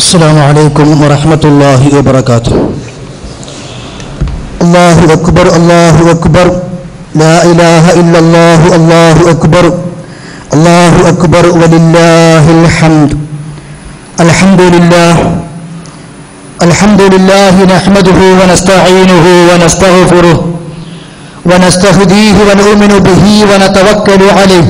السلام عليكم ورحمة الله وبركاته الله أكبر الله أكبر لا إله إلا الله الله أكبر الله أكبر ولله الحمد الحمد لله الحمد لله نحمده ونستعينه ونستغفره ونستهديه ونؤمن به ونتوكل عليه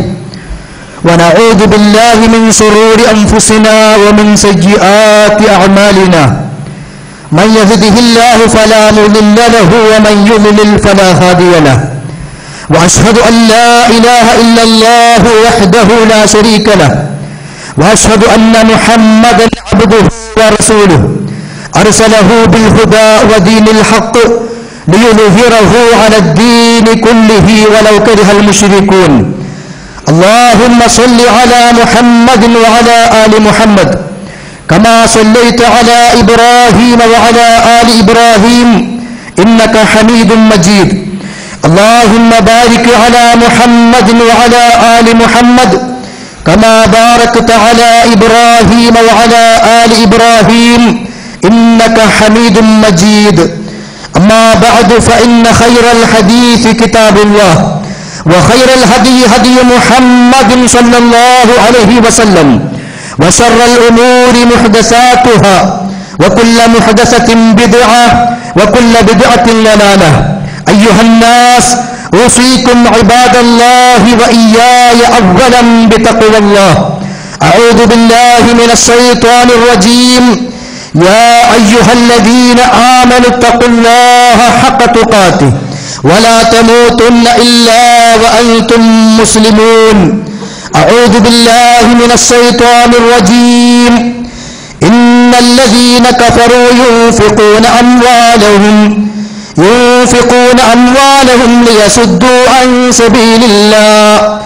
ونعوذ بالله من شرور أنفسنا ومن سيئات أعمالنا من يهده الله فلا مضل له ومن يضلل فلا هادي له وأشهد أن لا إله إلا الله وحده لا شريك له وأشهد أن محمدا عبده ورسوله أرسله بالهدى ودين الحق ليظهره على الدين كله ولو كره المشركون اللهم صل على محمد وعلى آل محمد كما صليت على إبراهيم وعلى آل إبراهيم إنك حميد مجيد اللهم بارك على محمد وعلى آل محمد كما باركت على إبراهيم وعلى آل إبراهيم إنك حميد مجيد أما بعد فإن خير الحديث كتاب الله وخير الهدي هدي محمد صلى الله عليه وسلم وشر الأمور محدثاتها وكل محدثة بدعة وكل بدعة ضلالة أيها الناس أوصيكم عباد الله وإياي أولا بتقوى الله أعوذ بالله من الشيطان الرجيم يا أيها الذين آمنوا اتقوا الله حق تقاته ولا تموتن إلا وأنتم مسلمون أعوذ بالله من الشيطان الرجيم إن الذين كفروا ينفقون أموالهم ينفقون أموالهم ليصدوا عن سبيل الله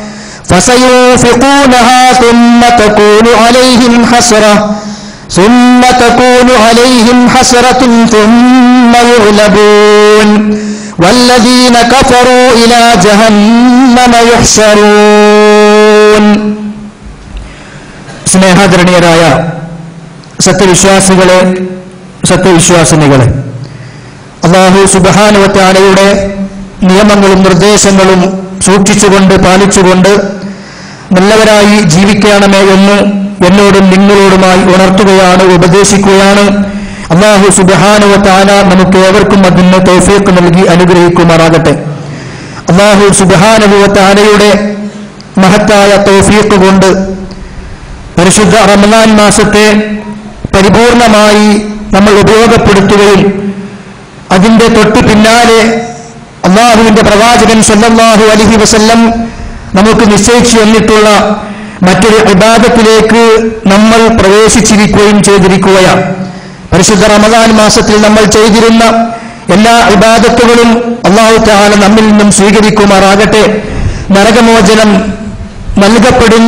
فسينفقونها ثم تكون عليهم حسرة ثم تكون عليهم حسرة ثم يغلبون والذين كفروا إلى جهنم يحشرون സ്നേഹാദരണീയരായ സത്യവിശ്വാസികളെ സത്യവിശ്വാസിനികളെ അള്ളാഹു സുബാനുവത്താലയുടെ നിയമങ്ങളും നിർദ്ദേശങ്ങളും സൂക്ഷിച്ചുകൊണ്ട് പാലിച്ചുകൊണ്ട് നല്ലവരായി ജീവിക്കണമേ എന്ന് എന്നോടും നിങ്ങളോടുമായി ഉണർത്തുകയാണ് ഉപദേശിക്കുകയാണ് അള്ളാഹു സുബാനുവത്താല നമുക്ക് ഏവർക്കും അതിന് തോഫീക്ക് നൽകി അനുഗ്രഹിക്കുമാറാകട്ടെ അള്ളാഹു സുബാനുവത്താലയുടെ മഹത്തായ തോഫീക്ക് കൊണ്ട് പരിശുദ്ധ റമദാൻ മാസത്തെ പരിപൂർണമായി നമ്മൾ ഉപയോഗപ്പെടുത്തുകയും അതിന്റെ തൊട്ട് പിന്നാലെ അള്ളാഹുവിന്റെ പ്രവാചകൻ സല്ലല്ലാഹു അലഹി വസല്ലം നമുക്ക് നിശ്ചയിച്ചു തന്നിട്ടുള്ള മറ്റൊരു ഇബാദത്തിലേക്ക് നമ്മൾ പ്രവേശിച്ചിരിക്കുകയും ചെയ്തിരിക്കുകയാണ് പരിശുദ്ധ റമദാൻ മാസത്തിൽ നമ്മൾ ചെയ്തിരുന്ന എല്ലാ ഇബാദത്തുകളും അള്ളാഹു താല നമ്മിൽ നിന്നും സ്വീകരിക്കുമാറാകട്ടെ നരകമോചനം നൽകപ്പെടുന്ന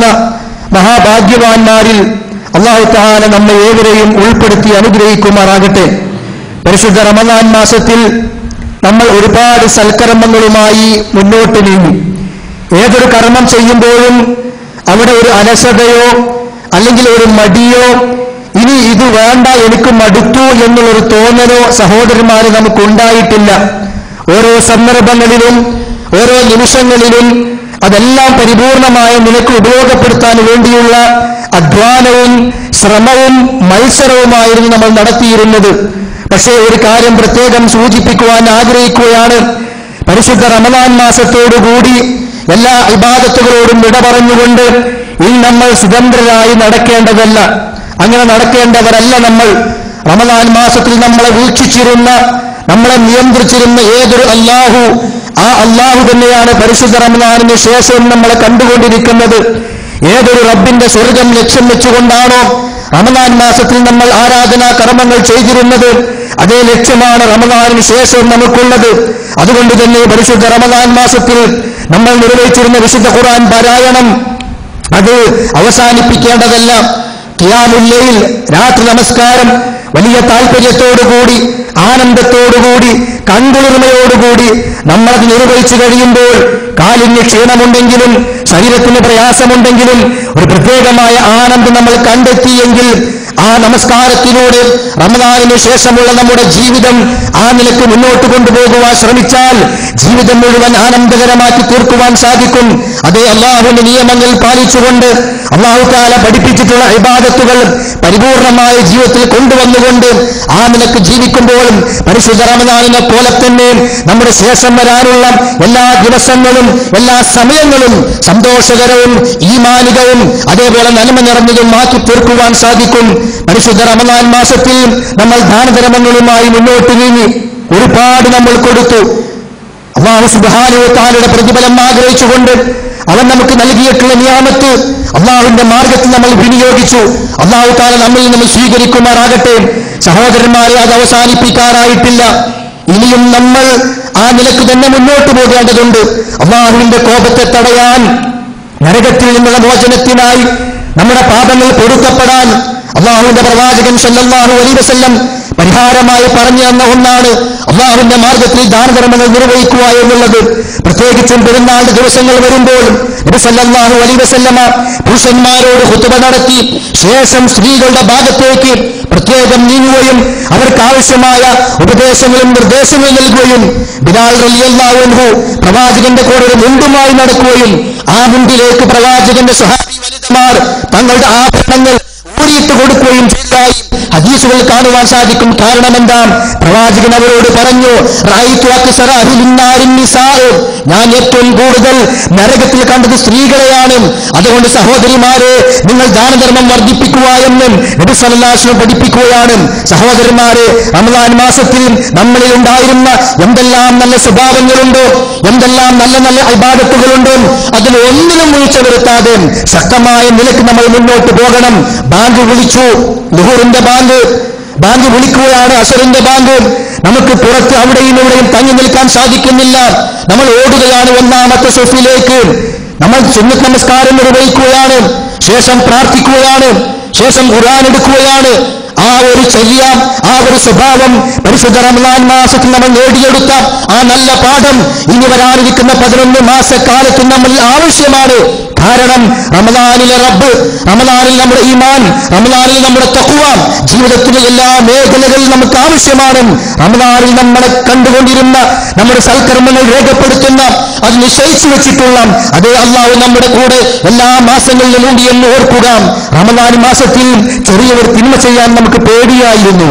മഹാഭാഗ്യവാന്മാരിൽ അള്ളാഹു താല നമ്മെ ഏവരെയും ഉൾപ്പെടുത്തി അനുഗ്രഹിക്കുമാറാകട്ടെ പരിശുദ്ധ റമദാൻ മാസത്തിൽ നമ്മൾ ഒരുപാട് സൽക്കർമ്മങ്ങളുമായി മുന്നോട്ട് നീങ്ങി ഏതൊരു കർമ്മം ചെയ്യുമ്പോഴും അവിടെ ഒരു അലസതയോ അല്ലെങ്കിൽ ഒരു മടിയോ ഇനി ഇത് വേണ്ട എനിക്ക് മടുത്തു എന്നുള്ളൊരു തോന്നലോ സഹോദരന്മാരെ നമുക്കുണ്ടായിട്ടില്ല ഓരോ സന്ദർഭങ്ങളിലും ഓരോ നിമിഷങ്ങളിലും അതെല്ലാം പരിപൂർണമായ നിനക്ക് ഉപയോഗപ്പെടുത്താൻ വേണ്ടിയുള്ള അധ്വാനവും ശ്രമവും മത്സരവുമായിരുന്നു നമ്മൾ നടത്തിയിരുന്നത് പക്ഷേ ഒരു കാര്യം പ്രത്യേകം സൂചിപ്പിക്കുവാൻ ആഗ്രഹിക്കുകയാണ് പരിശുദ്ധ റമദാൻ മാസത്തോടുകൂടി എല്ലാ ഇബാദത്തുകളോടും വിട പറഞ്ഞുകൊണ്ട് ഇനി നമ്മൾ സ്വതന്ത്രരായി നടക്കേണ്ടതല്ല അങ്ങനെ നടക്കേണ്ടവരല്ല നമ്മൾ റമദാൻ മാസത്തിൽ നമ്മളെ വീക്ഷിച്ചിരുന്ന നമ്മളെ നിയന്ത്രിച്ചിരുന്ന ഏതൊരു അള്ളാഹു ആ അള്ളാഹു തന്നെയാണ് പരിശുദ്ധ റമദാനിന് ശേഷം നമ്മളെ കണ്ടുകൊണ്ടിരിക്കുന്നത് ഏതൊരു റബ്ബിന്റെ സ്വർഗം ലക്ഷ്യം വെച്ചുകൊണ്ടാണോ റമദാൻ മാസത്തിൽ നമ്മൾ ആരാധനാ കർമ്മങ്ങൾ ചെയ്തിരുന്നത് അതേ ലക്ഷ്യമാണ് റമദാനിന് ശേഷം നമുക്കുള്ളത് അതുകൊണ്ട് തന്നെ പരിശുദ്ധ റമദാൻ മാസത്തിൽ നമ്മൾ നിർവഹിച്ചിരുന്ന വിശുദ്ധ ഖുർആൻ പാരായണം അത് അവസാനിപ്പിക്കേണ്ടതല്ല ഖിയാമുല്ലയിൽ രാത്രി നമസ്കാരം വലിയ താല്പര്യത്തോടുകൂടി ആനന്ദത്തോടുകൂടി കൺകുളിർമയോടുകൂടി നമ്മളത് നിർവഹിച്ചു കഴിയുമ്പോൾ കാലിന് ക്ഷീണമുണ്ടെങ്കിലും ശരീരത്തിന് പ്രയാസമുണ്ടെങ്കിലും ഒരു പ്രത്യേകമായ ആനന്ദം നമ്മൾ കണ്ടെത്തിയെങ്കിൽ ആ നമസ്കാരത്തിലൂടെ റമദാനിന് ശേഷമുള്ള നമ്മുടെ ജീവിതം ആ നിലക്ക് മുന്നോട്ട് കൊണ്ടുപോകുവാൻ ശ്രമിച്ചാൽ ജീവിതം മുഴുവൻ ആനന്ദകരമാക്കി തീർക്കുവാൻ സാധിക്കും അതേ അള്ളാഹുവിന്റെ നിയമങ്ങൾ പാലിച്ചുകൊണ്ട് അള്ളാഹു താല പഠിപ്പിച്ചിട്ടുള്ള ഇബാദത്തുകൾ പരിപൂർണമായ ജീവിതത്തിൽ കൊണ്ടുവന്നുകൊണ്ട് ആ നിലക്ക് ജീവിക്കുമ്പോഴും പരിശുദ്ധ റമദാനിനെ പോലെ തന്നെ നമ്മുടെ ശേഷം വരാനുള്ള എല്ലാ ദിവസങ്ങളും എല്ലാ സമയങ്ങളും സന്തോഷകരവും ഈമാനികവും അതേപോലെ നന്മ നിറഞ്ഞതും ആക്കി തീർക്കുവാൻ സാധിക്കും പരിശുദ്ധ റമദാൻ മാസത്തിൽ നമ്മൾ ദാനധർമ്മങ്ങളുമായി മുന്നോട്ട് നീങ്ങി ഒരുപാട് നമ്മൾ കൊടുത്തു അള്ളാഹു സുബാനുവത്താലയുടെ പ്രതിഫലം ആഗ്രഹിച്ചുകൊണ്ട് അവൻ നമുക്ക് നൽകിയിട്ടുള്ള നിയാമത്ത് അള്ളാഹുവിന്റെ മാർഗത്തിൽ നമ്മൾ വിനിയോഗിച്ചു അള്ളാഹു താല നമ്മിൽ നമ്മൾ സ്വീകരിക്കുമാറാകട്ടെ സഹോദരന്മാരെ അത് അവസാനിപ്പിക്കാറായിട്ടില്ല ഇനിയും നമ്മൾ ആ നിലക്ക് തന്നെ മുന്നോട്ട് പോകേണ്ടതുണ്ട് അള്ളാഹുവിന്റെ കോപത്തെ തടയാൻ നരകത്തിൽ നിന്നുള്ള മോചനത്തിനായി നമ്മുടെ പാപങ്ങൾ പൊറുക്കപ്പെടാൻ അള്ളാഹുവിന്റെ പ്രവാചകൻ സല്ലല്ലാഹു അലൈഹി വസല്ലം പരിഹാരമായി പറഞ്ഞു തന്ന ഒന്നാണ് അള്ളാഹുവിന്റെ മാർഗത്തിൽ ദാനധർമ്മങ്ങൾ നിർവഹിക്കുക എന്നുള്ളത് പ്രത്യേകിച്ചും പെരുന്നാളിന്റെ ദിവസങ്ങൾ വരുമ്പോൾ നബി സല്ലല്ലാഹു അലൈഹി വസല്ലമ പുരുഷന്മാരോട് ഹുത്തുബ നടത്തി ശേഷം സ്ത്രീകളുടെ ഭാഗത്തേക്ക് പ്രത്യേകം നീങ്ങുകയും അവർക്ക് ആവശ്യമായ ഉപദേശങ്ങളും നിർദ്ദേശങ്ങളും നൽകുകയും ബിലാൽ റളിയല്ലാഹു അൻഹു പ്രവാചകന്റെ കൂടെ ഒരു മുണ്ടുമായി നടക്കുകയും ആ മുണ്ടിലേക്ക് പ്രവാചകന്റെ സ്വഹാബി വനിതമാർ തങ്ങളുടെ ആഭരണങ്ങൾ ഊരിയിട്ട് കൊടുക്കുകയും ചെയ്തതായി ഹദീസുകൾ കാണുവാൻ സാധിക്കും കാരണം എന്താ പ്രവാചകൻ അവരോട് പറഞ്ഞു "റഅയ്തു അക്സറ അഹ്ലിന്നാരിൻ നിസാഅ്." ഞാൻ ഏറ്റവും കൂടുതൽ നരകത്തിൽ കണ്ടത് സ്ത്രീകളെയാണ് അതുകൊണ്ട് സഹോദരിമാരെ നിങ്ങൾ ദാനധർമ്മം വർദ്ധിപ്പിക്കുക എന്നും നബി സല്ലല്ലാഹു അലൈഹി വസല്ലം പഠിപ്പിക്കുകയാണ് സഹോദരന്മാരെ റമദാൻ മാസത്തിൽ നമ്മളിൽ ഉണ്ടായിരുന്ന എന്തെല്ലാം നല്ല സ്വഭാവങ്ങളുണ്ടോ എന്തെല്ലാം നല്ല നല്ല അൽബാദത്തുകളുണ്ടോ അതിൽ ഒന്നിനും വീഴ്ച വരുത്താതെ ശക്തമായ നിലക്ക് നമ്മൾ മുന്നോട്ട് പോകണം ബാങ്ക് വിളിച്ചു ലുഹൂറിന്റെ ബാങ്ക് ബാങ്ക് വിളിക്കുകയാണ് അസറിന്റെ ബാങ്ക് നമുക്ക് പുറത്ത് അവിടെയും ഇവിടെയും തങ്ങി നിൽക്കാൻ സാധിക്കുന്നില്ല നമ്മൾ ഓടുകയാണ് ഒന്നാമത്തെ സൊഫിലേക്ക് നമ്മൾ സുന്നത്ത് നമസ്കാരം നിർവഹിക്കുകയാണ് ശേഷം പ്രാർത്ഥിക്കുകയാണ് ശേഷം ഖുർആൻ എടുക്കുകയാണ് ആ ഒരു ചര്യ ആ ഒരു സ്വഭാവം പരിശുദ്ധ റമദാൻ മാസത്തിൽ നമ്മൾ നേടിയെടുത്ത ആ നല്ല പാഠം ഇനി വരാനിരിക്കുന്ന പതിനൊന്ന് മാസക്കാലത്ത് നമ്മൾ ആവശ്യമാണ് കാരണം റമദാനിലെ റബ്ബ് റമദാനിൽ നമ്മുടെ ഈമാൻ റമദാനിൽ നമ്മുടെ തഖ്വ ജീവിതത്തിലെ എല്ലാ മേഖലകളിലും നമുക്ക് ആവശ്യമാണ് റമദാനിൽ നമ്മളെ കണ്ടുകൊണ്ടിരുന്ന നമ്മുടെ സൽക്കർമ്മങ്ങൾ രേഖപ്പെടുത്തുന്ന അത് നിശ്ചയിച്ചു വെച്ചിട്ടുള്ള അതേ അള്ളാഹു നമ്മുടെ കൂടെ എല്ലാ മാസങ്ങളിലും ഉണ്ട് എന്ന് ഓർക്കുക റമദാൻ മാസത്തിൽ ചെറിയൊരു തിന്മ ചെയ്യാൻ നമുക്ക് പേടിയായിരുന്നു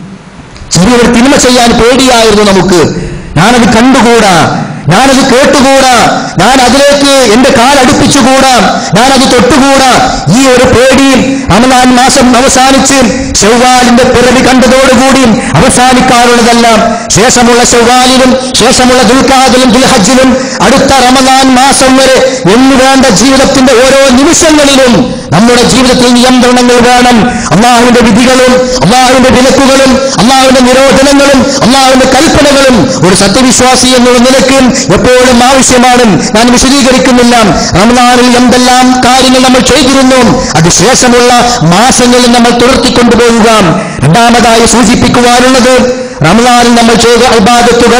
ചെറിയൊരു തിന്മ ചെയ്യാൻ പേടിയായിരുന്നു നമുക്ക് ഞാനത് കണ്ടുകൂടാ ഞാനത് കേട്ടുകൂടാ ഞാൻ അതിലേക്ക് എന്റെ കാലടുപ്പിച്ചുകൂടാ ഞാനത് തൊട്ടുകൂടാ ഈ ഒരു പേടി റമദാൻ മാസം അവസാനിച്ച് ഷൗവാലിന്റെ പിറവി കണ്ടതോടുകൂടി അവസാനിക്കാറുള്ളതല്ല ശേഷമുള്ള ഷൗവാലിലും ശേഷമുള്ള ദുൽഖാദിലും ദുൽഹജ്ജിലും അടുത്ത റമദാൻ മാസം വരെ എന്ന് വേണ്ട ജീവിതത്തിന്റെ ഓരോ നിമിഷങ്ങളിലും നമ്മുടെ ജീവിതത്തിൽ നിയന്ത്രണങ്ങൾ വേണം അള്ളാഹുവിന്റെ വിധികളും അള്ളാഹുവിന്റെ വിലക്കുകളും അള്ളാഹുവിന്റെ നിരോധനങ്ങളും അള്ളാഹുവിന്റെ കൽപ്പനകളും ഒരു സത്യവിശ്വാസി എന്നുള്ള നിലയ്ക്ക് എപ്പോഴും ആവശ്യമാണ് ഞാൻ വിശദീകരിക്കുന്നില്ല റമദാനിൽ എന്തെല്ലാം കാര്യങ്ങൾ നമ്മൾ ചെയ്തിരുന്നു അത് ശേഷമുള്ള മാസങ്ങളിൽ നമ്മൾ തുടർത്തിക്കൊണ്ടുപോകുക രണ്ടാമതായി സൂചിപ്പിക്കുവാനുള്ളത് റമദാനിൽ നമ്മൾ ചെയ്ത ഇബാദത്തുകൾ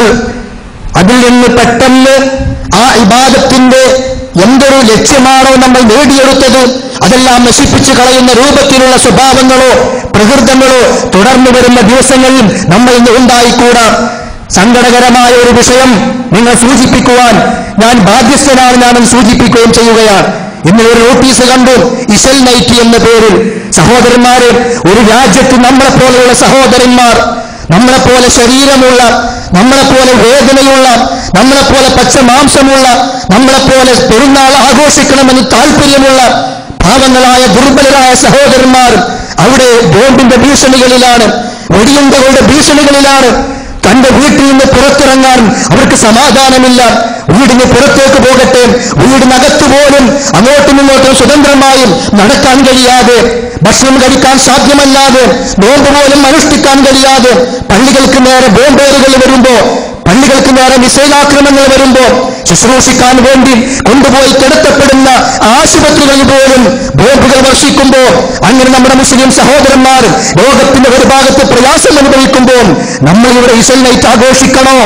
അതിൽ നിന്ന് പെട്ടെന്ന് ആ ഇബാദത്തിന്റെ എന്തൊരു ലക്ഷ്യമാണോ നമ്മൾ നേടിയെടുത്തത് അതെല്ലാം നശിപ്പിച്ചു കളയുന്ന രൂപത്തിലുള്ള സ്വഭാവങ്ങളോ പ്രകൃതങ്ങളോ തുടർന്നു വരുന്ന ദിവസങ്ങളിൽ നമ്മൾ ഇന്ന് ഉണ്ടായിക്കൂടാ സങ്കടകരമായ ഒരു വിഷയം നിങ്ങൾ സൂചിപ്പിക്കുവാൻ ഞാൻ ബാധ്യസ്ഥനാണ് ഞാനത് സൂചിപ്പിക്കുകയും ചെയ്യുകയാണ് ഇന്ന് ഒരു നോട്ടീസ് കണ്ടു ഇസൽ നൈറ്റി എന്ന പേരിൽ സഹോദരന്മാരെ ഒരു രാജ്യത്ത് നമ്മളെ പോലെയുള്ള സഹോദരന്മാർ നമ്മളെപ്പോലെ ശരീരമുള്ള നമ്മളെപ്പോലെ വേദനയുള്ള നമ്മളെപ്പോലെ പച്ച മാംസമുള്ള നമ്മളെപ്പോലെ പെരുന്നാൾ ആഘോഷിക്കണമെന്ന് താല്പര്യമുള്ള പാവങ്ങളായ ദുർബലരായ സഹോദരന്മാർ അവിടെ ബോംബിന്റെ ഭീഷണികളിലാണ് വെടിയുണ്ടകളുടെ ഭീഷണികളിലാണ് തന്റെ വീട്ടിൽ നിന്ന് പുറത്തിറങ്ങാൻ അവർക്ക് സമാധാനമില്ല വീടിന് പുറത്തേക്ക് പോകട്ടെ വീടിനകത്ത് പോലും അങ്ങോട്ടും ഇങ്ങോട്ടും സ്വതന്ത്രമായും നടക്കാൻ കഴിയാതെ ഭക്ഷണം കഴിക്കാൻ സാധ്യമല്ലാതെ നോമ്പ് പോലും അനുഷ്ഠിക്കാൻ കഴിയാതെ പള്ളികൾക്ക് നേരെ ബോംബേറുകൾ വരുമ്പോ പള്ളികൾക്ക് നേരെ മിസൈലാക്രമണങ്ങൾ വരുമ്പോ ശുശ്രൂഷിക്കാൻ വേണ്ടി കൊണ്ടുപോയി കിടത്തപ്പെടുന്ന ആശുപത്രികളിൽ പോലും ബോംബുകൾ വർഷിക്കുമ്പോ അങ്ങനെ നമ്മുടെ മുസ്ലിം സഹോദരന്മാർ ലോകത്തിന്റെ ഒരു ഭാഗത്ത് പ്രയാസം അനുഭവിക്കുമ്പോൾ നമ്മൾ ഇവിടെ ഇസൽ നൈറ്റ് ആഘോഷിക്കണോ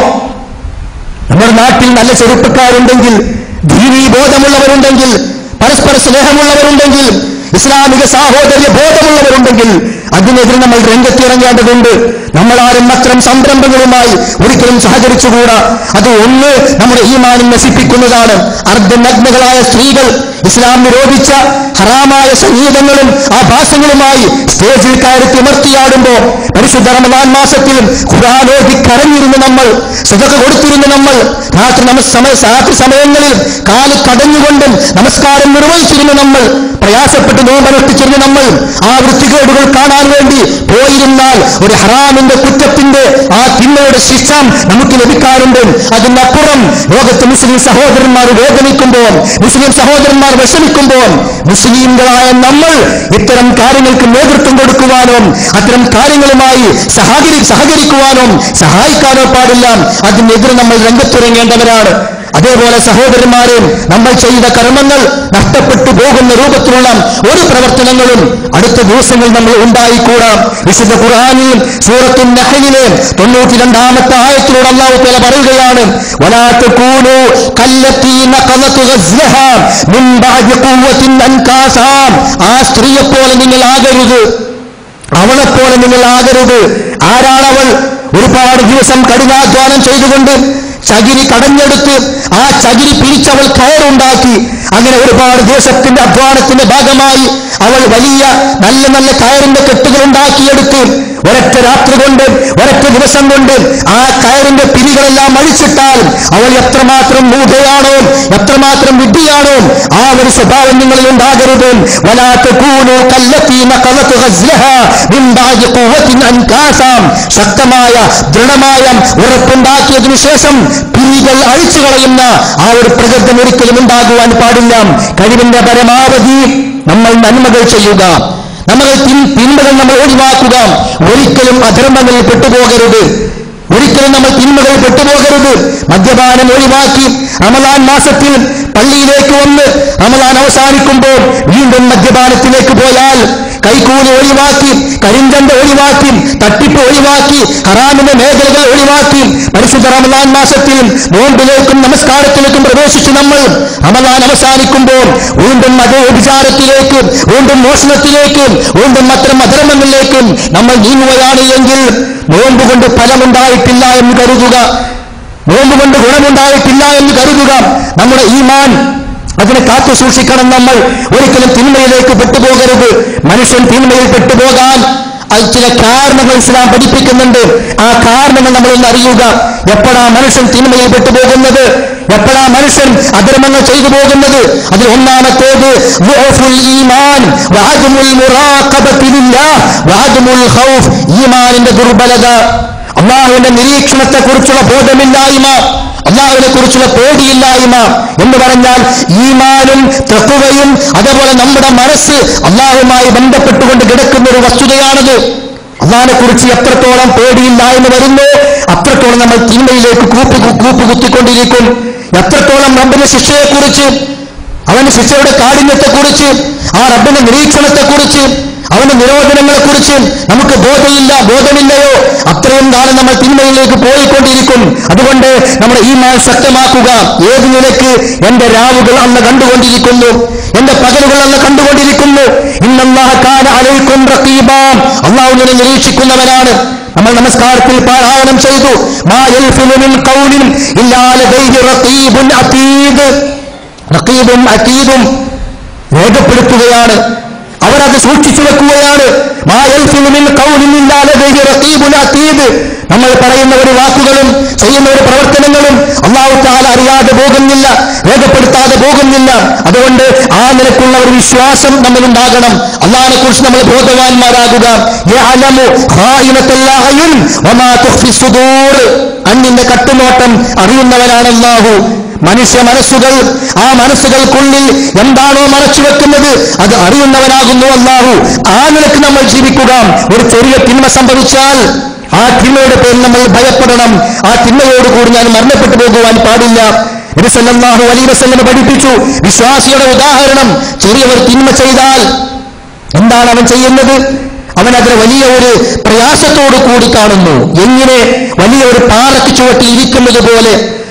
നമ്മുടെ നാട്ടിൽ നല്ല ചെറുപ്പക്കാരുണ്ടെങ്കിൽ ദീനീ ബോധമുള്ളവരുണ്ടെങ്കിൽ പരസ്പര സ്നേഹമുള്ളവരുണ്ടെങ്കിൽ ഇസ്ലാമിക സാഹോദര്യ ബോധമുള്ളവരുണ്ടെങ്കിൽ അതിനെതിരെ നമ്മൾ രംഗത്തിറങ്ങേണ്ടതുണ്ട് നമ്മളാരും അത്തരം സംരംഭങ്ങളുമായി ഒരിക്കലും സഹകരിച്ചുകൂടാ അത് ഒന്ന് നമ്മുടെ ഈമാനിൽ നശിപ്പിക്കുന്നതാണ് അർദ്ധനഗ്നകളായ സ്ത്രീകൾ ഇസ്ലാം നിരോധിച്ച ഹറാമായ സംഗീതങ്ങളും ആഭാസങ്ങളുമായി സ്റ്റേജിൽ കയറി തിമർത്തിയാടുമ്പോ പരിശുദ്ധ റമദാൻ മാസത്തിലും ഖുറാനോദി കരഞ്ഞിരുന്ന നമ്മൾ സുഖ കൊടുത്തിരുന്ന നമ്മൾ രാത്രി നമ സമയ രാത്രി സമയങ്ങളിൽ കാല് കടഞ്ഞുകൊണ്ടും നമസ്കാരം നിർവഹിച്ചിരുന്ന നമ്മൾ പ്രയാസപ്പെട്ട് നോമ്പനുഷ്ഠിച്ചിരുന്ന നമ്മൾ ആ വൃത്തികേടുകൾ കാണാൻ വേണ്ടി പോയിരുന്നാൽ ഒരു ഹറാമിന്റെ കുറ്റത്തിന്റെ ആ തിന്മയുടെ ശിക്ഷ നമുക്ക് ലഭിക്കാറുണ്ട് അതിനപ്പുറം ലോകത്ത് മുസ്ലിം സഹോദരന്മാർ വേദനിക്കുമ്പോൾ മുസ്ലിം സഹോദരന്മാർ വിഷമിക്കുമ്പോൾ മുസ്ലിംകളായ നമ്മൾ ഇത്തരം കാര്യങ്ങൾക്ക് നേതൃത്വം കൊടുക്കുവാനോ അത്തരം കാര്യങ്ങളുമായി സഹകരി സഹകരിക്കുവാനോ സഹായിക്കാനോ പാടില്ല അതിനെതിരെ നമ്മൾ രംഗത്തിറങ്ങേണ്ടവരാണ് അതേപോലെ സഹോദരന്മാരെ നമ്മൾ ചെയ്ത കർമ്മങ്ങൾ നഷ്ടപ്പെട്ടു പോകുന്ന രൂപത്തിലുള്ള ഒരു പ്രവർത്തനങ്ങളും അടുത്ത ദിവസങ്ങൾ നമ്മൾ ഉണ്ടായിക്കൂടാം വിശുദ്ധ ഖുർആാനിൽ സൂറത്തു നഹലിലെ തൊണ്ണൂറ്റി രണ്ടാമത്തെ ആയത്തിലൂടെ അള്ളാഹു തല പറയുകയാണ് ولا تكونوا كالتي نقضت غزلها من بعد قوة أنكاسا ആ സ്ത്രീയെ പോലെ നിങ്ങൾ ആകരുത് അവളെപ്പോലെ നിങ്ങൾ ആകരുത് ആരാണവൾ ഒരുപാട് ദിവസം കഠിനാധ്വാനം ചെയ്തുകൊണ്ട് ചകിരി കടഞ്ഞെടുത്ത് ആ ചകിരി പിടിച്ചവൾ കയറുണ്ടാക്കി അങ്ങനെ ഒരുപാട് ദിവസത്തിന്റെ അധ്വാനത്തിന്റെ ഭാഗമായി അവൾ വലിയ നല്ല നല്ല കയറിന്റെ കെട്ടുകൾ ഉണ്ടാക്കിയെടുത്ത് ഒരൊറ്റ രാത്രി കൊണ്ട് ഒരൊറ്റ ദിവസം കൊണ്ട് ആ കയറിന്റെ പിരികളെല്ലാം അഴിച്ചിട്ടാൽ അവൾ എത്രമാത്രം മൂഢയാണോ എത്രമാത്രം വിഡ്ഢിയാണോ ആ ഒരു സ്വഭാവം നിങ്ങളിൽ ഉണ്ടാകരുത് വലാത്ത കൂനു കല്ലത്തീന കലത്തു ഗസ്ലഹാ മിൻ ബാദി ഖുവ്വത്തിൻ അൻകാസാം ശക്തമായ ദൃഢമായ ഉറപ്പുണ്ടാക്കിയതിനു ശേഷം പിരികൾ അഴിച്ചു കളയുന്ന ആ ഒരു പ്രകൃതം ഒരിക്കലും ഉണ്ടാകുവാൻ പാടില്ല കഴിവിന്റെ പരമാവധി നമ്മൾ നന്മകൾ ചെയ്യുക നമ്മൾ തിൻ- തിന്മകൾ നമ്മൾ ഒഴിവാക്കുക ഒരിക്കലും അധർമ്മങ്ങളിൽ പെട്ടുപോകരുത് ഒരിക്കലും നമ്മൾ തിന്മകൾ പെട്ടുപോകരുത് മദ്യപാനം ഒഴിവാക്കി റമദാൻ മാസത്തിൽ പള്ളിയിലേക്ക് വന്ന് റമദാൻ അവസാനിക്കുമ്പോൾ വീണ്ടും മദ്യപാനത്തിലേക്ക് പോയാൽ കൈക്കൂലി ഒഴിവാക്കി കരിഞ്ചന്ത ഒഴിവാക്കി തട്ടിപ്പ് ഒഴിവാക്കി ഹറാമിന്റെ മേഖലകൾ ഒഴിവാക്കി പരിശുദ്ധ റമദാൻ മാസത്തിൽ നോമ്പിലേക്കും നമസ്കാരത്തിലേക്കും പ്രവേശിച്ച് നമ്മൾ റമദാൻ അവസാനിക്കുമ്പോൾ വീണ്ടും അതേ വിചാരത്തിലേക്ക് വീണ്ടും മോഷണത്തിലേക്ക് വീണ്ടും അത്തരം അധർമ്മങ്ങളിലേക്കും നമ്മൾ നീങ്ങുകയാണ് എങ്കിൽ നോമ്പ് കൊണ്ട് ഫലമുണ്ടായിട്ടില്ല എന്ന് കരുതുക നോമ്പ് കൊണ്ട് ഗുണമുണ്ടായിട്ടില്ല എന്ന് കരുതുക നമ്മുടെ ഈമാൻ അതിനെ കാത്തു സൂക്ഷിക്കണം നമ്മൾ ഒരിക്കലും തിന്മയിലേക്ക് പെട്ടുപോകരുത് മനുഷ്യൻ തിന്മയിൽ പെട്ടുപോകാൻ അത് ചില കാരണങ്ങൾ ഇസ്ലാം പഠിപ്പിക്കുന്നുണ്ട് ആ കാരണങ്ങൾ നമ്മളൊന്ന് അറിയുക എപ്പോഴാ മനുഷ്യൻ തിന്മയിൽ പെട്ടുപോകുന്നത് എപ്പോഴാ മനുഷ്യൻ അധർമ്മങ്ങൾ ചെയ്തു പോകുന്നത് അതിൽ ഒന്നാമത്തേത് ളുഅഫുൽ ഈമാൻ വഅദമുൽ മുറാഖബത്തി ലില്ലാഹ് വഅദമുൽ ഖൗഫ് ഈമാനിന്റെ ദുർബലത അള്ളാഹുവിന്റെ നിരീക്ഷണത്തെ കുറിച്ചുള്ള ബോധമില്ലായ്മ അള്ളാഹുവിനെ കുറിച്ചുള്ള പേടിയില്ലായ്മ എന്ന് പറഞ്ഞാൽ ഈമാനും തെക്കുവയും അതേപോലെ നമ്മുടെ മനസ്സ് അള്ളാഹുമായി ബന്ധപ്പെട്ടുകൊണ്ട് കിടക്കുന്ന ഒരു വസ്തുതയാണത് അള്ളാഹിനെ കുറിച്ച് എത്രത്തോളം പേടിയില്ലായ്മ വരുന്നു അത്രത്തോളം നമ്മൾ തിന്മയിലേക്ക് കൂപ്പി കൂപ്പി കുത്തിക്കൊണ്ടിരിക്കും എത്രത്തോളം റബ്ബിന്റെ ശിക്ഷയെക്കുറിച്ച് അവന്റെ ശിക്ഷയുടെ കാഠിന്യത്തെക്കുറിച്ച് ആ റബ്ബിന്റെ നിരീക്ഷണത്തെക്കുറിച്ച് അവന്റെ നിരോധനങ്ങളെക്കുറിച്ച് നമുക്ക് ബോധമില്ല ബോധമില്ലയോ അത്രയും കാലം നമ്മൾ തിന്മയിലേക്ക് പോയിക്കൊണ്ടിരിക്കും അതുകൊണ്ട് നമ്മുടെ ഈ മാൻ ശക്തമാക്കുക ഏത് നിലയ്ക്ക് എന്റെ രാവുകൾ അന്ന് കണ്ടുകൊണ്ടിരിക്കുന്നു എന്റെ പകലുകൾ അന്ന് കണ്ടുകൊണ്ടിരിക്കുന്നു ഇന്നല്ലാഹക്കാന അലൈക്കും റഖീബാം അള്ളാഹു നിന്നെ നിരീക്ഷിക്കുന്നവനാണ് നമ്മൾ നമസ്കാരത്തിൽ പാരായണം ചെയ്തു മാ യൽഫിലു മിൻ ഖൗലിൻ ഇല്ലാ ലദൈഹി റഖീബുൻ അതീദ് റഖീബും അതീദും രേഖപ്പെടുത്തുകയാണ് അവരത് സൂക്ഷിച്ചു വെക്കുകയാണ് മാ യൽഫിലു മിൻ ഖൗലിൻ ഇല്ലാ ലദൈഹി റഖീബുൻ അതീദ് നമ്മൾ പറയുന്ന ഒരു വാക്കുകളും ചെയ്യുന്ന ഒരു പ്രവർത്തനങ്ങളും അള്ളാഹു താല അറിയാതെ പോകുന്നില്ല രേഖപ്പെടുത്താതെ പോകുന്നില്ല അതുകൊണ്ട് ആ നിലക്കുള്ള ഒരു വിശ്വാസം നമ്മൾ ഉണ്ടാകണം അള്ളാഹിനെ കുറിച്ച് നമ്മൾ ബോധവാന്മാരാകുക യഅലമു ഖായിനത്തുൽ അഅയുൻ വമാ തുഖ്ഫി സുദൂർ അന്നിന്റെ കട്ടുനോട്ടം അറിയുന്നവനാണ് അള്ളാഹു മനുഷ്യ മനസ്സുകൾ ആ മനസ്സുകൾക്കുള്ളിൽ എന്താണോ മറച്ചു വെക്കുന്നത് അത് അറിയുന്നവനാകുന്നു അള്ളാഹു ആ നിലക്ക് നമ്മൾ ജീവിക്കുക ഒരു ചെറിയ തിന്മ സംഭവിച്ചാൽ ആ തിന്മയുടെ പേരിൽ നമ്മൾ ഭയപ്പെടണം ആ തിന്മയോടുകൂടി ഞാൻ മരണപ്പെട്ടു പോകുവാൻ പാടില്ല നബി സല്ലല്ലാഹു അലൈഹി വസല്ലം പഠിപ്പിച്ചു വിശ്വാസിയുടെ ഉദാഹരണം ചെറിയ ഒരു തിന്മ ചെയ്താൽ എന്താണ് അവൻ ചെയ്യുന്നത് അവൻ അതിനെ വലിയ ഒരു പ്രയാസത്തോടു കൂടി കാണുന്നു എങ്ങനെ വലിയ ഒരു പാറയ്ക്ക് ചുവട്ടിൽ ഇരിക്കുന്നത് പോലെ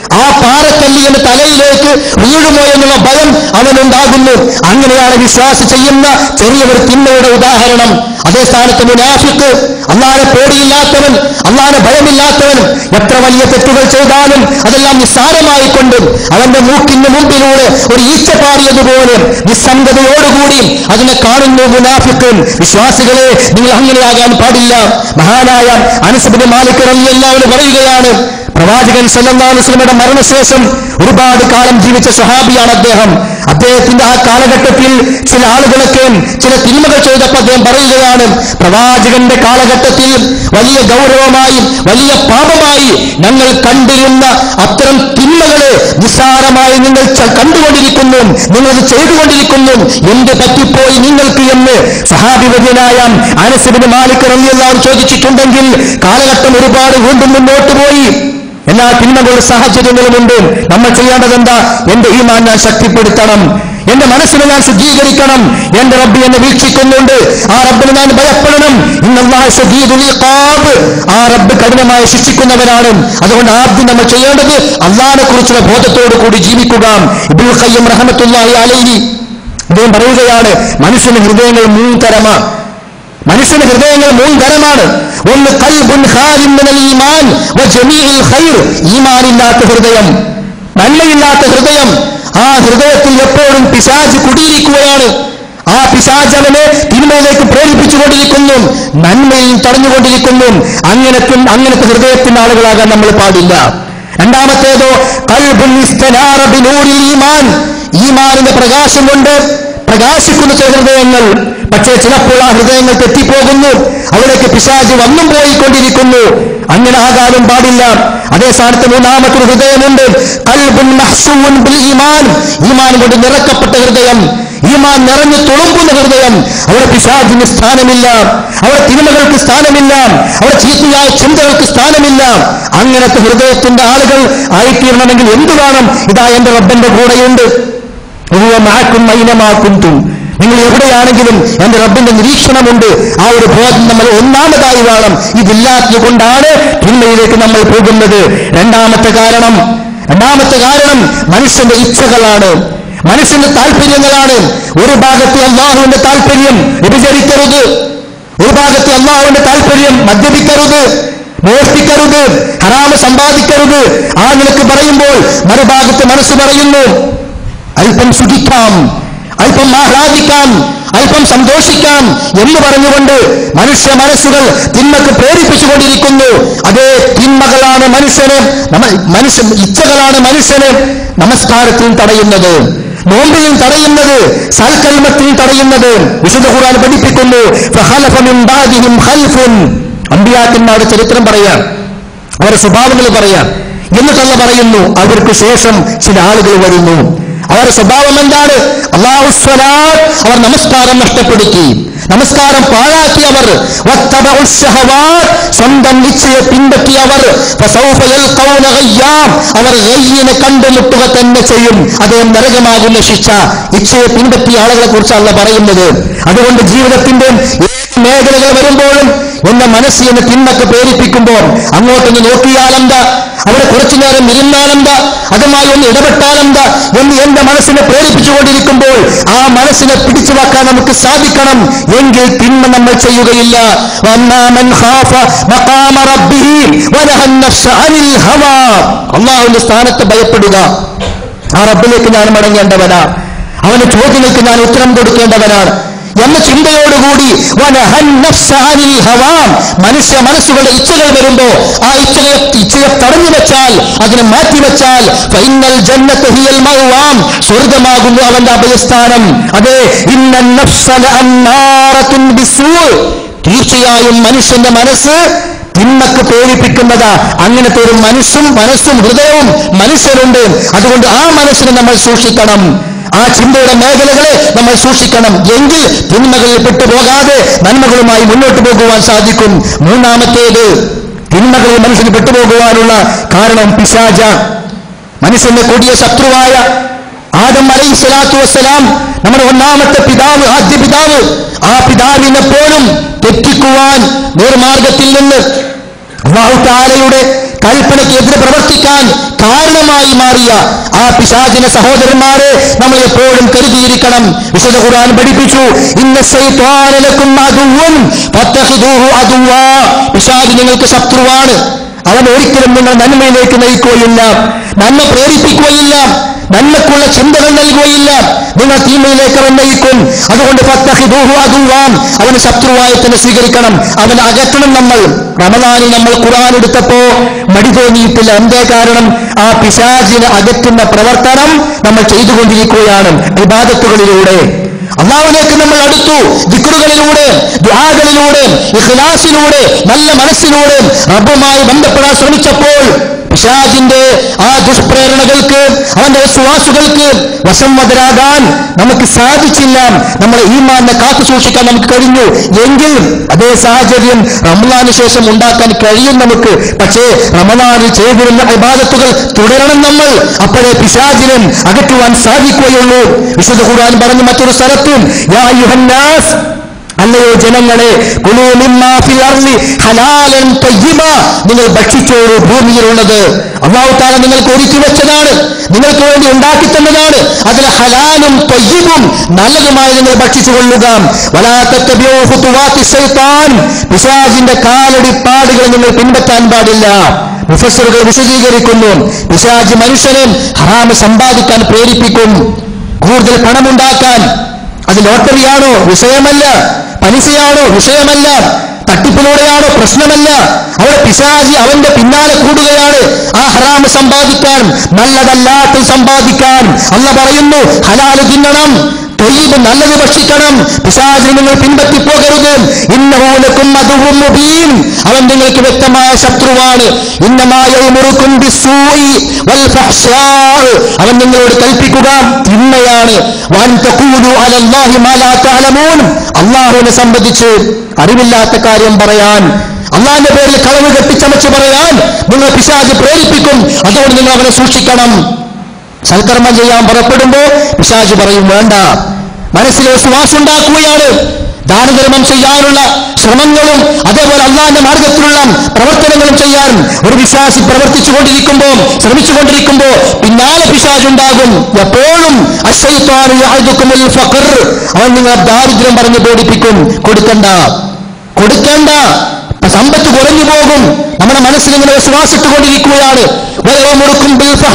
ആ പാറക്കല്ല് എന്റെ തലയിലേക്ക് വീഴുമോ എന്നുള്ള ഭയം അവനുണ്ടാകുന്നു അങ്ങനെയാണ് വിശ്വാസം ചെയ്യുന്ന ചെറിയ ഒരു തിന്മയുടെ ഉദാഹരണം അതേ സ്ഥാനത്ത് മുനാഫിക്ക് അള്ളാനെ പേടിയില്ലാത്തവൻ അള്ളാനെ ഭയമില്ലാത്തവൻ എത്ര വലിയ തെറ്റുകൾ ചെയ്താലും അതെല്ലാം നിസ്സാരമായി കൊണ്ടും അവന്റെ മൂക്കിന് മുമ്പിലൂടെ ഒരു ഈച്ച പാറിയതുപോലെ നിസ്സംഗതയോടുകൂടി അതിനെ കാണുന്നു മുനാഫിക്ക് വിശ്വാസികളെ നിങ്ങൾ അങ്ങനെയാകാൻ പാടില്ല മഹാനായ അനസബിന് മാലിക് റളിയല്ലാഹു പറയുകയാണ് പ്രവാചകൻ സല്ലല്ലാഹു അലൈഹി വസല്ലമയുടെ മരണശേഷം ഒരുപാട് കാലം ജീവിച്ച സ്വഹാബിയാണ് അദ്ദേഹം അദ്ദേഹത്തിന്റെ ആ കാലഘട്ടത്തിൽ ചില ആളുകളൊക്കെ ചില തിന്മകൾ ചെയ്തപ്പോൾ അദ്ദേഹം പറയുകയാണ് പ്രവാചകന്റെ കാലഘട്ടത്തിൽ വലിയ ഗൗരവമായി വലിയ പാപമായി ഞങ്ങൾ കണ്ടിരുന്ന അത്തരം തിന്മകളെ നിസ്സാരമായി നിങ്ങൾ ച- കണ്ടുകൊണ്ടിരിക്കുന്നു നിങ്ങൾ അത് ചെയ്തുകൊണ്ടിരിക്കുന്നു എന്ത് പറ്റിപ്പോയി നിങ്ങൾക്ക് എന്ന് സഹാബിവര്യനായ അനസിബിന് മാലിക് റളിയല്ലാഹു ചോദിച്ചിട്ടുണ്ടെങ്കിൽ കാലഘട്ടം ഒരുപാട് വീണ്ടും മുന്നോട്ട് പോയി എല്ലാ തിന്മകളുടെ സാഹചര്യങ്ങളുമുണ്ട് നമ്മൾ ചെയ്യേണ്ടത് എന്താ എന്റെ ഈമാൻ ഞാൻ ശക്തിപ്പെടുത്തണം എന്റെ മനസ്സിനെ ഞാൻ ശുദ്ധീകരിക്കണം എന്റെ റബ്ബ് എന്നെ വീക്ഷിക്കുന്നുണ്ട് ആ റബ്ബിനെ ഞാൻ ഭയപ്പെടണം ഇന്നല്ലാഹു ശദീദുൽ ഇഖാബ്. ആ റബ്ബ് കഠിനമായി ശിക്ഷിക്കുന്നവനാണ് അതുകൊണ്ട് ആദ്യം നമ്മൾ ചെയ്യേണ്ടത് അള്ളാഹിനെ കുറിച്ചുള്ള ബോധത്തോടു കൂടി ജീവിക്കുക ഇബ്നുൽ ഖയ്യിം റഹ്മത്തുള്ളാഹി അലൈഹി അദ്ദേഹം പറയുകയാണ് മനുഷ്യന്റെ ഹൃദയങ്ങൾ മൂന്ന് തരമാണ് മനുഷ്യന്റെ ഹൃദയങ്ങൾ മൂന്ന് തരമാണ് ഒന്ന് കൽബുൻ ഖാലിൻ മിനൽ ഈമാൻ വ ജമീഇൽ ഖൈർ ഈമാനില്ലാത്ത ഹൃദയം നന്മയില്ലാത്ത ഹൃദയം ആ ഹൃദയത്തിൽ എപ്പോഴും പിശാജ് കുടിയിരിക്കുകയാണ് ആ പിശാജ് അവനെ തിന്മയിലേക്ക് പ്രേരിപ്പിച്ചുകൊണ്ടിരിക്കുന്നു നന്മയും തടഞ്ഞുകൊണ്ടിരിക്കുന്നു അങ്ങനത്തെ അങ്ങനത്തെ ഹൃദയത്തിന്റെ ആളുകളാകാൻ നമ്മൾ പാടില്ല രണ്ടാമത്തേതോ കൽബുൻ ഇസ്തനാറ ബിനൂറിൽ ഈമാൻ ഈമാനിന്റെ പ്രകാശം കൊണ്ട് പ്രകാശിക്കുന്ന ചില ഹൃദയങ്ങൾ പക്ഷേ ചിലപ്പോൾ ആ ഹൃദയങ്ങൾ തെറ്റിപ്പോകുന്നു അവിടേക്ക് പിശാച് വന്നും പോയിക്കൊണ്ടിരിക്കുന്നു അങ്ങനെ ആകാനും പാടില്ല അതേ സ്ഥാനത്ത് മൂന്നാമത്തെ ഒരു ഹൃദയമുണ്ട് കൽബുൻ മഹ്സൂൻ ബിൽ ഈമാൻ ഈമാൻ കൊണ്ട് നിറക്കപ്പെട്ട ഹൃദയം ഈമാൻ നിറഞ്ഞു തുളുമ്പുന്ന ഹൃദയം അവിടെ പിശാചിന് സ്ഥാനമില്ല അവിടെ തിന്മകൾക്ക് സ്ഥാനമില്ല അവിടെ ചീത്തയായ ചിന്തകൾക്ക് സ്ഥാനമില്ല അങ്ങനത്തെ ഹൃദയത്തിന്റെ ആളുകൾ ആയിത്തീരണമെങ്കിൽ എന്തു വേണം ഇതാ എന്റെ റബ്ബന്റെ കൂടെയുണ്ട് ഹുവ മഅക്കും അയ്നമാ കുന്തും നിങ്ങൾ എവിടെയാണെങ്കിലും എന്റെ റബ്ബിന്റെ നിരീക്ഷണമുണ്ട് ആ ഒരു ബോധം നമ്മൾ ഒന്നാമതായി വേണം ഇതില്ലാത്തത് കൊണ്ടാണ് തിന്മയിലേക്ക് നമ്മൾ പോകുന്നത് രണ്ടാമത്തെ കാരണം രണ്ടാമത്തെ കാരണം മനുഷ്യന്റെ ഇച്ഛകളാണ് മനുഷ്യന്റെ താല്പര്യങ്ങളാണ് ഒരു ഭാഗത്ത് അള്ളാഹുവിന്റെ താല്പര്യം വ്യഭിചരിക്കരുത് ഒരു ഭാഗത്ത് അള്ളാഹുവിന്റെ താല്പര്യം മദ്യപിക്കരുത് മോഷ്ടിക്കരുത് ഹറാമ് സമ്പാദിക്കരുത് ആ നിലക്ക് പറയുമ്പോൾ മറുഭാഗത്ത് മനസ്സ് പറയുന്നു അല്പം സുഖിക്കാം അല്പം ആഹ്ലാദിക്കാം അല്പം സന്തോഷിക്കാം എന്ന് പറഞ്ഞുകൊണ്ട് മനുഷ്യ മനസ്സുകൾ തിന്മക്ക് പ്രേരിപ്പിച്ചുകൊണ്ടിരിക്കുന്നു അതേ തിന്മകളാണ് മനുഷ്യന് നമ- മനുഷ്യ ഇച്ഛകളാണ് മനുഷ്യന് നമസ്കാരത്തിൽ തടയുന്നത് നോമ്പിലും തടയുന്നത് സൽക്കൽമത്തിൽ തടയുന്നത് വിശുദ്ധ ഖുർആൻ പഠിപ്പിക്കുന്നു ഫഖലഫ മിൻ ബാദിഹിം ഖൽഫുൻ അമ്പിയാക്കന്മാരുടെ ചരിത്രം പറയാം അവരുടെ സ്വഭാവങ്ങൾ പറയാം എന്നിട്ടല്ല പറയുന്നു അവർക്ക് ശേഷം ചില ആളുകൾ വരുന്നു അവരുടെ സ്വഭാവം എന്താണ് അള്ളാഹു സ്വലാത്ത് അവർ നമസ്കാരം നഷ്ടപ്പെടുത്തി നമസ്കാരം പാഴാക്കി അവർ വത്തബഉ ശഹവാത്ത് സ്വന്തം ഇച്ഛയെ പിൻപറ്റി അവർ ഫസൗഫ യൽഖൗന ഗയ്യാം അവർ ഗയ്യിനെ കണ്ടുമുട്ടുക തന്നെ ചെയ്യും അത് നരകമാകുന്ന ശിക്ഷ ഇച്ഛയെ പിൻപറ്റിയ ആളുകളെ കുറിച്ചല്ല പറയുന്നത് അതുകൊണ്ട് ജീവിതത്തിന്റെ ഏത് മേഖലകൾ വരുമ്പോഴും എന്റെ മനസ്സ് എന്നെ തിന്മക്ക് പ്രേരിപ്പിക്കുമ്പോൾ അങ്ങോട്ടൊന്ന് നോക്കിയാലെന്താ അവിടെ കുറച്ചു നേരം ഇരുന്നാലെന്താ അതുമായി ഒന്ന് ഇടപെട്ടാലെന്താ എന്ന് എന്റെ മനസ്സിനെ പ്രേരിപ്പിച്ചുകൊണ്ടിരിക്കുമ്പോൾ ആ മനസ്സിനെ പിടിച്ചു വെക്കാൻ നമുക്ക് സാധിക്കണം എങ്കിൽ തിന്മ നമ്മൾ ചെയ്യുകയില്ല വന്നാമൻ ഖാഫ മഖാമ റബ്ബിഹി വനഹ النفس عن الهوى അള്ളാഹുവിന്റെ സ്ഥാനത്ത് ഭയപ്പെടുക ആ റബ്ബിലേക്ക് ഞാൻ മടങ്ങേണ്ടവനാ അവന്റെ ചോദ്യങ്ങൾക്ക് ഞാൻ ഉത്തരം കൊടുക്കേണ്ടവനാണ് എന്ന ചിന്തയോടുകൂടി വനഹൻ നഫ്സ അനിൽ ഹവാം. മനുഷ്യ മനസ്സുകളുടെ ഇച്ഛകൾ വരുമ്പോ ആ ഇച്ഛയെ ഇച്ഛയെ തടഞ്ഞു വെച്ചാൽ അതിനെ മാറ്റിവെച്ചാൽ ഫൈനൽ ജന്നത്ത് ഹിയൽ മഅ്വാം. സ്വർഗമാകുന്നു അവന്റെ അഭയസ്ഥാനം അതെ ഇന്ന നഫ്സ ലഅമ്മാറത്തുൻ ബിസ്സൂ. തീർച്ചയായും മനുഷ്യന്റെ മനസ്സ് തിന്മക്ക് പ്രേരിപ്പിക്കുന്നതാ അങ്ങനത്തെ ഒരു മനസ്സും മനസ്സും ഹൃദയവും മനുഷ്യരുണ്ട് അതുകൊണ്ട് ആ മനസ്സിനെ നമ്മൾ സൂക്ഷിക്കണം ആ ചിന്തയുടെ മേഖലകളെ നമ്മൾ സൂക്ഷിക്കണം എങ്കിൽ തിന്മകളിൽ പെട്ടുപോകാതെ നന്മകളുമായി മുന്നോട്ട് പോകുവാൻ സാധിക്കും മൂന്നാമത്തേത് തിന്മകളിൽ മനുഷ്യന് പെട്ടുപോകുവാനുള്ള കാരണം പിശാജ മനുഷ്യന്റെ കൊടിയ ശത്രുവായ ആദം അലൈഹി സ്വലാത്തു വസ്സലാം നമ്മുടെ ഒന്നാമത്തെ പിതാവ് ആദ്യ പിതാവ് ആ പിതാവിനെ പോലും തെറ്റിക്കുവാൻ നേർമാർഗത്തിൽ നിന്ന് അള്ളാഹു താലയുടെ കൽപ്പനയ്ക്ക് എതിരെ പ്രവർത്തിക്കാൻ കാരണമായി മാറിയ ആ പിശാചിന സഹോദരന്മാരെ നമ്മൾ എപ്പോഴും കരുതിയിരിക്കണം വിശുദ്ധ ഖുർആൻ പഠിപ്പിച്ചു ഇന്ന ശൈത്വാന ലക്കും അദുവ്വൻ ഫത്തഖിദൂഹു അദുവ്വാ പിശാച് നിങ്ങൾക്ക് ശത്രുവാണ് അവൻ ഒരിക്കലും നിങ്ങൾ നന്മയിലേക്ക് നയിക്കുകയില്ല നന്മ പ്രേരിപ്പിക്കുകയില്ല നന്മക്കുള്ള ചിന്തകൾ നൽകുകയില്ല നിങ്ങൾ തീമയിലേക്ക് അവൻ നയിക്കും അതുകൊണ്ട് ഫത്തഹിദൂഹു അദുവാം അവന് ശത്രുവായി തന്നെ സ്വീകരിക്കണം അവനെ അകറ്റണം നമ്മൾ റമദാനിൽ നമ്മൾ ഖുർആൻ എടുത്തപ്പോ മടി തോന്നിയിട്ടില്ല എന്തേ കാരണം ആ പിശാചിനെ അകറ്റുന്ന പ്രവർത്തനം നമ്മൾ ചെയ്തുകൊണ്ടിരിക്കുകയാണ് വിവാദത്തുകളിലൂടെ അള്ളാഹുലേക്ക് നമ്മൾ അടുത്തു ദിക്റുകളിലൂടെ ദുആകളിലൂടെ ഇഖ്ലാസിലൂടെ നല്ല മനസ്സിലൂടെ റബ്ബുമായി ബന്ധപ്പെടാൻ ശ്രമിച്ചപ്പോൾ പിശാജിന്റെ ആ ദുഷ്പ്രേരണകൾക്ക് അവന്റെ വിശ്വാസുകൾക്ക് വശംവതരാകാൻ നമുക്ക് സാധിച്ചില്ല നമ്മളെ ഈമാനെ കാത്തു സൂക്ഷിക്കാൻ നമുക്ക് കഴിഞ്ഞു എങ്കിൽ അതേ സാഹചര്യം റമദാന് ശേഷം ഉണ്ടാക്കാൻ കഴിയും നമുക്ക് പക്ഷേ റമദാനിൽ ചെയ്തിരുന്ന ഇബാദത്തുകൾ തുടരണം നമ്മൾ അപ്പോഴേ പിശാചിനും അകറ്റുവാൻ സാധിക്കുകയുള്ളൂ വിശുദ്ധ ഖുർആൻ പറഞ്ഞു മറ്റൊരു സ്ഥലത്തും യാ യുഹന്നാസ് അല്ലയോ ജനങ്ങളെ കുലൂ മിമ്മാ ഫിൽ അർളി ഹലാലൻ തയ്യിബ നിങ്ങൾ ഭക്ഷിച്ചോളൂ ഭൂമിയിലുള്ളത് അള്ളാഹു താല നിങ്ങൾക്ക് ഒരുക്കി വെച്ചതാണ് നിങ്ങൾക്ക് വേണ്ടി ഉണ്ടാക്കി തന്നതാണ് അതിൽ ഹലാലും തയ്യിബും നല്ലതുമായി നിങ്ങൾ ഭക്ഷിച്ചു കൊള്ളുക വലാ തത്തബിഊ ഖുതുവാത്തി ശൈത്താൻ പിശാചിന്റെ കാലടി പാടുകൾ നിങ്ങൾ പിൻപറ്റാൻ പാടില്ല മുഫസ്സറുകൾ വിശദീകരിക്കുന്നു പിശാജ് മനുഷ്യനെ ഹറാമ് സമ്പാദിക്കാൻ പ്രേരിപ്പിക്കും കൂടുതൽ പണമുണ്ടാക്കാൻ അത് ലോട്ടറിയാണോ വിഷയമല്ല പലിശയാണോ വിഷയമല്ല തട്ടിപ്പിലൂടെയാണോ പ്രശ്നമല്ല അവിടെ പിശാചി അവന്റെ പിന്നാലെ കൂടുകയാണ് ആ ഹറാമ് സമ്പാദിക്കാൻ നല്ലതല്ലാത്ത സമ്പാദിക്കാൻ അല്ല പറയുന്നു ഹലാല് തിന്നണം തൊയ്യബ് നല്ലത് ഭക്ഷിക്കണം പിശാചിനെ നിങ്ങൾ പിൻപറ്റി പോകരുത് ഇന്നഹൂലക്കും അതുവും മുബീൻ അവൻ നിങ്ങൾക്ക് വ്യക്തമായ ശത്രുവാണ് ഇന്നമായ മുറുക്കും അവൻ നിങ്ങളോട് കൽപ്പിക്കുക തിന്മയാണ് വൻ തഖൂലു അലല്ലാഹി മാ ലാ തഅലമൂൻ അള്ളാഹുവിനെ സംബന്ധിച്ച് അറിവില്ലാത്ത കാര്യം പറയാൻ അള്ളാഹിന്റെ പേരിൽ കളവ് കെട്ടിച്ചമച്ച് പറയാൻ നിങ്ങൾ പിശാച് പ്രേരിപ്പിക്കും അതുകൊണ്ട് നിങ്ങൾ അവനെ സൂക്ഷിക്കണം സൽക്കർമ്മം ചെയ്യാൻ പുറപ്പെടുമ്പോ പിശാച് പറയും വേണ്ട മനസ്സിൽ വിശ്വാസം ഉണ്ടാക്കുകയാണ് ദാനധർമ്മം ചെയ്യാനുള്ള ശ്രമങ്ങളും അതേപോലെ അള്ളാഹിന്റെ മാർഗത്തിലുള്ള പ്രവർത്തനങ്ങളും ചെയ്യാൻ ഒരു വിശ്വാസി പ്രവർത്തിച്ചു കൊണ്ടിരിക്കുമ്പോൾ ശ്രമിച്ചുകൊണ്ടിരിക്കുമ്പോ പിന്നാലെ പിശാജ് ഉണ്ടാകും എപ്പോഴും അശ്വയിത്വാൻ അവൻ നിങ്ങളെ ദാരിദ്ര്യം പറഞ്ഞ് പേടിപ്പിക്കും കൊടുക്കണ്ട കൊടുക്കണ്ട സമ്പത്ത് കുറഞ്ഞു പോകും നമ്മുടെ മനസ്സിൽ ഇങ്ങനെ വിശ്വാസിട്ടുകൊണ്ടിരിക്കുകയാണ് മുറുക്കും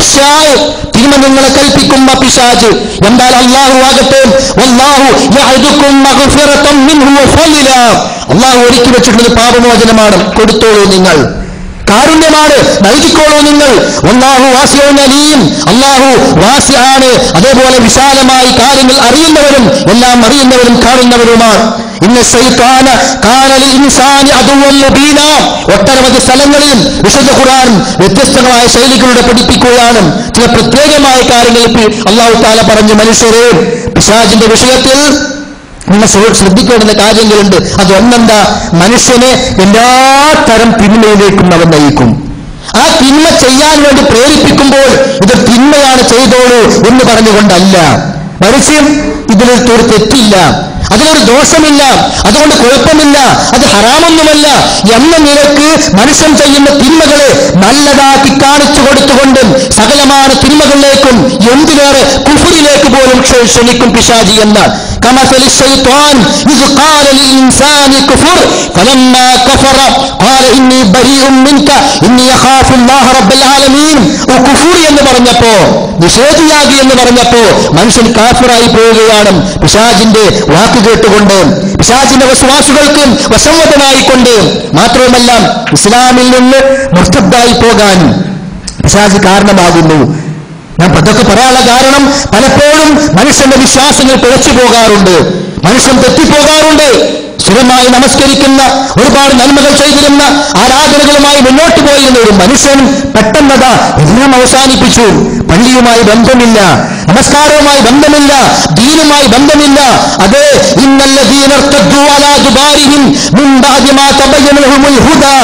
തിന്മ നിങ്ങളെ കൽപ്പിക്കും പിശാജ് എന്നാൽ അള്ളാഹു ആകട്ടെ വല്ലാഹു യഅദുക്കും മഗ്ഫിറതൻ മിൻഹു വഫളില അള്ളാഹു ഒരുക്കി വെച്ചിട്ടുള്ളത് പാപമോചനമാണ് കൊടുത്തോളൂ നിങ്ങൾ കാരുണ്യമാണ് നൽകിക്കോളൂ നിങ്ങൾ അള്ളാഹു വാസിയവും അലിയും അള്ളാഹു വാസിയാണ് അതേപോലെ വിശാലമായി കാര്യങ്ങൾ അറിയുന്നവരും എല്ലാം അറിയുന്നവരും കാണുന്നവരുമാണ് ഇന്ന് ശൈത്താന കാനലിൽ ഇൻസാനി അതുവം മുബീന ഒട്ടനവധി സ്ഥലങ്ങളിൽ വിശുദ്ധ ഖുർആൻ വ്യത്യസ്തങ്ങളായ ശൈലികളുടെ പഠിപ്പിക്കുകയാണ് ചില പ്രത്യേകമായ കാര്യങ്ങൾ അള്ളാഹു താല പറഞ്ഞു മനുഷ്യരെ പിശാജിന്റെ വിഷയത്തിൽ നമ്മൾ ശ്ര- ശ്രദ്ധിക്കേണ്ടുന്ന കാര്യങ്ങളുണ്ട് അത് ഒന്നെന്താ മനുഷ്യനെ എല്ലാ തരം തിന്മയിലേക്കും അവൻ നയിക്കും ആ തിന്മ ചെയ്യാൻ വേണ്ടി പ്രേരിപ്പിക്കുമ്പോൾ ഇത് തിന്മയാണ് ചെയ്തോളൂ എന്ന് പറഞ്ഞുകൊണ്ടല്ല മനുഷ്യൻ ഇതിലൊരു ഒരു തെറ്റില്ല അതിലൊരു ദോഷമില്ല അതുകൊണ്ട് കുഴപ്പമില്ല അത് ഹറാമൊന്നുമല്ല എന്ന നിലക്ക് മനുഷ്യൻ ചെയ്യുന്ന തിന്മകളെ നല്ലതാക്കി കാണിച്ചു കൊടുത്തുകൊണ്ടും സകലമായ തിന്മകളിലേക്കും എന്തിനേറെ കുഫുരിലേക്ക് പോലും ക്ഷ- ക്ഷണിക്കും പിശാജി എന്ന് كمثل الشيطان إذ قال للإنسان كفر فلما كفر قال إني بريء منك إني أخاف الله رب العالمين കുഫൂർ എന്ന് പറഞ്ഞപ്പോ നിഷേധിയാകി എന്ന് പറഞ്ഞപ്പോ മനുഷ്യൻ കാഫിറായി പോവുകയാണ് പിശാജിന്റെ വാക്ക് കേട്ടുകൊണ്ട് പിശാജിന്റെ വിശ്വാസികൾക്കും വശംവദനായിക്കൊണ്ട് മാത്രവുമല്ല ഇസ്ലാമിൽ നിന്ന് മുർത്തബ്ദായി പോകാൻ പിശാജ് കാരണമാകുന്നു ഞാൻ അതൊക്കെ പറയാനുള്ള കാരണം പലപ്പോഴും മനുഷ്യന്റെ വിശ്വാസങ്ങൾ പിഴച്ചു പോകാറുണ്ട് മനുഷ്യൻ തെറ്റിപ്പോകാറുണ്ട് സ്ഥിരമായി നമസ്കരിക്കുന്ന ഒരുപാട് നന്മകൾ ചെയ്തിരുന്ന ആരാധനകളുമായി മുന്നോട്ട് പോയിരുന്ന ഒരു മനുഷ്യൻ പെട്ടെന്നതാ എല്ലാം അവസാനിപ്പിച്ചു പള്ളിയുമായി ബന്ധമില്ല നമസ്കാരവുമായി ബന്ധമില്ല ദീനുമായി ബന്ധമില്ല അതെ ഇന്നല്ലദീന ارتدوا على دبارهم من بعد ما تبين لهم الهدى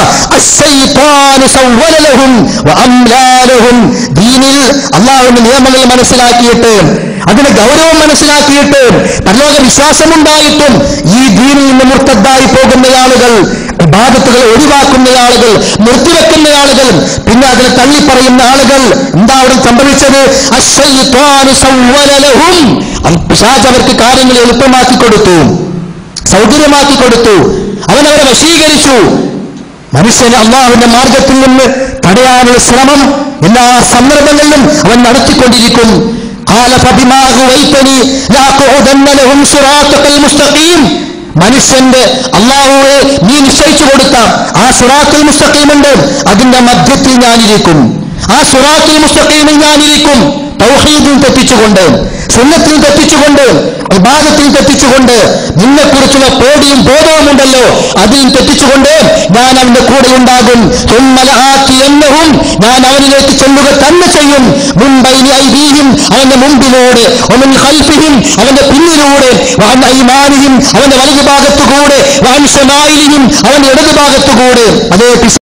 الشيطان سول لهم وأملى لهم ദീനിൽ അള്ളാഹുവിന്റെ നിയമങ്ങൾ മനസ്സിലാക്കിയിട്ട് അതിന്റെ ഗൗരവം മനസ്സിലാക്കിയിട്ട് പരലോക വിശ്വാസമുണ്ടായിട്ടും ഈ ദീനിൽ നിന്ന് മുർത്തദ്ദായി പോകുന്ന ആളുകൾ ബാധത്തുകൾ ഒഴിവാക്കുന്ന ആളുകൾ നിർത്തിവെക്കുന്ന ആളുകൾ പിന്നെ അതിനെ തള്ളിപ്പറയുന്ന ആളുകൾ എന്താ അവിടെ സംഭവിച്ചത് അശ്ശൈത്വാനു സവ്വലലഹും. അത് പിശാച് അവർക്ക് കാര്യങ്ങൾ എളുപ്പമാക്കി കൊടുത്തു സൗകര്യമാക്കി കൊടുത്തു അവൻ അവരെ വശീകരിച്ചു മനുഷ്യന് അള്ളാഹുവിന്റെ മാർഗത്തിൽ നിന്ന് തടയാനുള്ള ശ്രമം എല്ലാ സന്ദർഭങ്ങളിലും അവൻ നടത്തിക്കൊണ്ടിരിക്കും قال فبما أغويتني لأقعدن لهم صراطك المستقيم മനുഷ്യന്റെ അള്ളാഹുവെ നീ നിശ്ചയിച്ചു കൊടുത്ത ആ സുറാത്തുൽ മുസ്തഖീമുണ്ട് അതിന്റെ മധ്യത്തിൽ ഞാനിരിക്കും ആ സുറാത്തുൽ മുസ്തഖീമിൽ ഞാനിരിക്കും തൗഹീദിൽ തെറ്റിച്ചുകൊണ്ട് സുന്നത്തിൽ തെറ്റിച്ചുകൊണ്ട് വിഭാഗത്തിൽ തെറ്റിച്ചുകൊണ്ട് നിന്നെക്കുറിച്ചുള്ള പേടിയും ബോധവും ഉണ്ടല്ലോ അതിൽ തെറ്റിച്ചുകൊണ്ട് ഞാൻ അവന്റെ കൂടെ ഉണ്ടാകും എന്നഹും ഞാൻ അവനിലേക്ക് ചെല്ലുക തന്നെ ചെയ്യും മുൻപൈനി ഐദീഹിം അവന്റെ മുമ്പിലൂടെ ഒമൻ ഖൽഫിഹിം അവന്റെ പിന്നിലൂടെ വാൻ ഐമാനിഹിം അവന്റെ വലതു ഭാഗത്തുകൂടെ വാൻ ഷമായിലിഹിം അവന്റെ ഇടതു ഭാഗത്തുകൂടെ അതേ